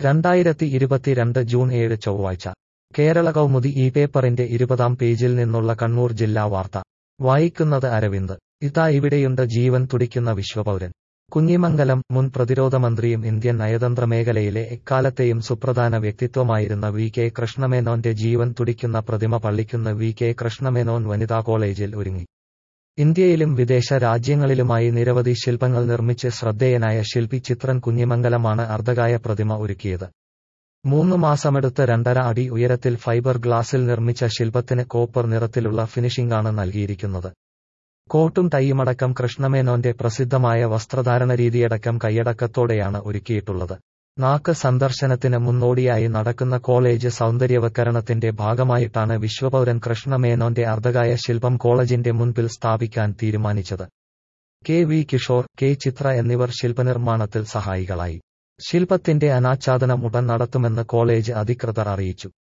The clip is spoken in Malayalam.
രണ്ടായിരത്തി ഇരുപത്തിരണ്ട് ജൂൺ ഏഴ് ചൊവ്വാഴ്ച കേരള കൗമുദി ഈ പേപ്പറിന്റെ ഇരുപതാം പേജിൽ നിന്നുള്ള കണ്ണൂർ ജില്ലാ വാർത്ത വായിക്കുന്നത് അരവിന്ദ് ഇതാ ഇവിടെയുണ്ട് ജീവൻ തുടിക്കുന്ന വിശ്വപൗരൻ കുഞ്ഞിമംഗലം മുൻ പ്രതിരോധ മന്ത്രിയും ഇന്ത്യൻ നയതന്ത്ര മേഖലയിലെ എക്കാലത്തെയും സുപ്രധാന വ്യക്തിത്വമായിരുന്ന വി കെ കൃഷ്ണമേനോന്റെ ജീവൻ തുടിക്കുന്ന പ്രതിമ പള്ളിക്കുന്ന് വി കെ കൃഷ്ണമേനോൻ വനിതാ കോളേജിൽ ഒരുങ്ങി ഇന്ത്യയിലും വിദേശ രാജ്യങ്ങളിലുമായി നിരവധി ശില്പങ്ങൾ നിർമ്മിച്ച് ശ്രദ്ധേയനായ ശില്പി ചിത്രൻ കുഞ്ഞിമംഗലമാണ് അർദ്ധകായ പ്രതിമ ഒരുക്കിയത് മൂന്ന് മാസമെടുത്ത് രണ്ടര അടി ഉയരത്തിൽ ഫൈബർ ഗ്ലാസിൽ നിർമ്മിച്ച ശില്പത്തിന് കോപ്പർ നിറത്തിലുള്ള ഫിനിഷിംഗാണ് നൽകിയിരിക്കുന്നത് കോട്ടും ടൈയുമടക്കം കൃഷ്ണമേനോന്റെ പ്രസിദ്ധമായ വസ്ത്രധാരണ രീതിയടക്കം കൈയടക്കത്തോടെയാണ് ഒരുക്കിയിട്ടുള്ളത് നാക്ക് സന്ദർശനത്തിന് മുന്നോടിയായി നടക്കുന്ന കോളേജ് സൗന്ദര്യവൽക്കരണത്തിന്റെ ഭാഗമായിട്ടാണ് വിശ്വപൗരൻ കൃഷ്ണമേനോന്റെ അർദ്ധകായ ശില്പം കോളേജിന്റെ മുൻപിൽ സ്ഥാപിക്കാൻ തീരുമാനിച്ചത് K V Kishore K Chithra എന്നിവർ ശില്പനിർമ്മാണത്തിൽ സഹായികളായി ശില്പത്തിന്റെ അനാച്ഛാദനം ഉടൻ നടത്തുമെന്ന് കോളേജ് അധികൃതർ അറിയിച്ചു